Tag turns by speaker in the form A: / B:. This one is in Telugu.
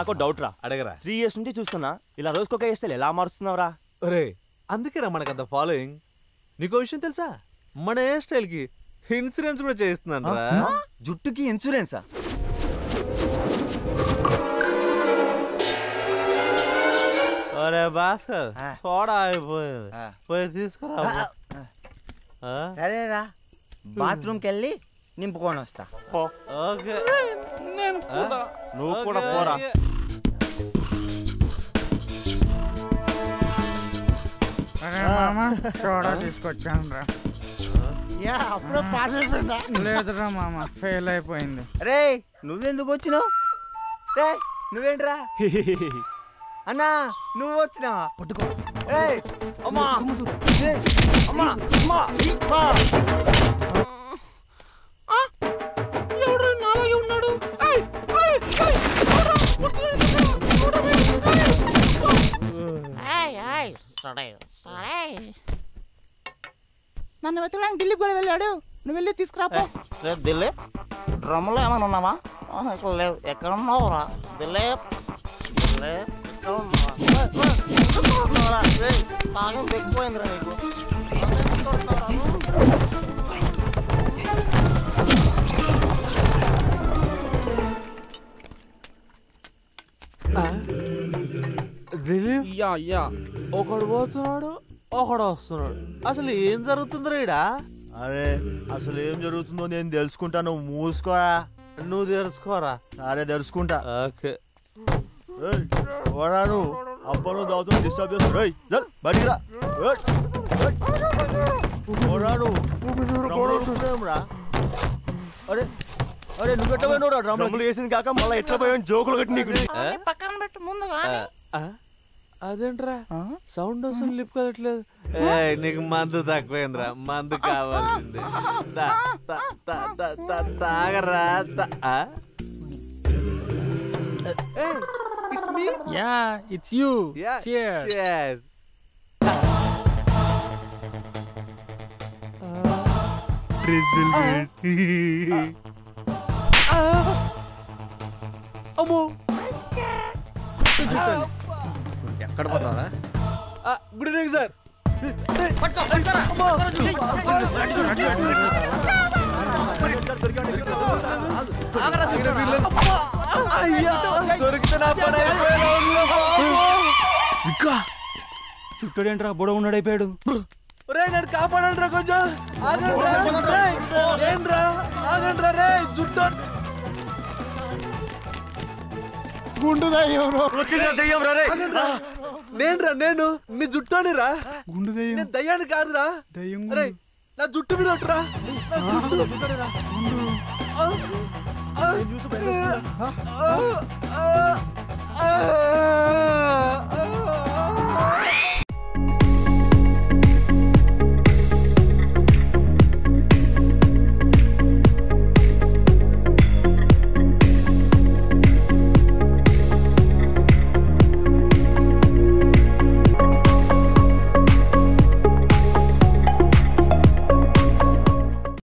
A: నాకు డౌట్ రా
B: అడగరా
A: త్రీ ఇయర్స్ నుంచి చూస్తున్నా ఇలా రోజుకొక వేస్తే ఎలా మారుస్తున్నావురా
B: ఒరే అందుకేరా మనకంత ఫాలోయింగ్ నీకో విషయం తెలుసా మన హెయిర్ స్టైల్ కి ఇన్సూరెన్స్ కూడా చేయిస్తున్నాను రా
C: జుట్టుకి ఇన్సూరెన్సా
B: ఒరే భాస్కర్
C: ఆ.
B: సోడా అయిపోయింది
C: ఆ.
B: పోయి తీసుకురా ఆ?
C: సరేరా బాత్రూమ్కి వెళ్ళి నింపుకొని వస్తా
B: ఓకే
A: నువ్వు కూడా
B: ఓకే,
A: పోరా
B: ఓకే.
D: తీసుకొచ్చాను రా లేదురా మామ ఫెయిల్ అయిపోయింది
C: రే నువ్వెందుకు వచ్చినావు రే నువ్వేంట్రా అన్నా నువ్వు వచ్చినావా పట్టుకో ఏయ్ అమ్మా ఏయ్, అమ్మా అమ్మా అమ్మా.
D: ఎవడు నాలాగే ఉన్నాడు నన్ను వెతకడానికి ఢిల్లీకి కూడా వెళ్ళాడు నువ్వు వెళ్ళి తీసుకురాపో
E: దిల్లే డ్రమ్లో ఏమైనా ఉన్నావా ఆహా, ఇక్కడ లేవు ఎక్కడ ఉన్నావురా దిల్లే దిల్లే ఎక్కడ ఉన్నావా ఏయ్, ఏయ్, ఎక్కడ ఉన్నావురా? ఏయ్, తాగం తెగిపోయిందిరా నీకు
B: దిలీప్
D: యా యా
B: ఒకడు పోతున్నాడు ఒకడు వస్తున్నాడు అసలు ఏం జరుగుతుందిరా ఈడ
A: అరే అసలు ఏం జరుగుతుందో నేను తెలుసుకుంటాను మూసుకోరా
B: నువ్వు తెలుసుకోరా
A: సరే తెలుసుకుంటా
B: ఓకే
A: ఏయ్, ఎవరా నువ్వు అబ్బను దావుతూ డిస్టర్బ్ చేస్తాడు ఏయ్, జల్, బయటికి రా ఏయ్, ఏయ్. ఎవరా నువ్వు డ్రమ్ములో కూర్చున్నావురా? అరే అరే నువ్వు ఎట్లా పోయినావురా డ్రమ్ములు వేసింది కాక మళ్ళీ ఎట్లా పోయావు జోకులు కట్టి నీకు
E: పక్కన పెట్టు ముందుగా
B: ఆ, అదేంట్రా సౌండ్ వస్తుంది లిప్ కదట్లేదు ఏయ్, నీకు మందు తక్కువైందిరా మందు కావాల్సింది తా, తా, తా, తా, తా, తాగరా తా. ఆ? Hey, it's me.
D: Yeah it's you
B: Yeah, cheers. అమ్మో
D: ఎక్కడ పోతావా
B: గుడ్ ఈవినింగ్ సార్ అయ్యా దొరికితే నా పని
A: ఇంకా చుట్టాడేంట్రా బుడ ఉన్నాడైపోయాడు
B: రే నేను కాపాడండి రా కొంచెం ఆగండి రా రేయ్, ఏంట్రా ఆగండి రా రే జుట్టు
D: గుండు దయ్యం
B: నేనురా నేను మీ జుట్టుని రా
D: గుండు దయ్యం
B: నేను దయ్యాన్ని కాదురా
D: దయ్యం
B: అరే నా జుట్టు మీద ఒట్టురా నా జుట్టు మీద ఒట్టురా. ఆ, ఆ, ఆ, ఆ, ఆ,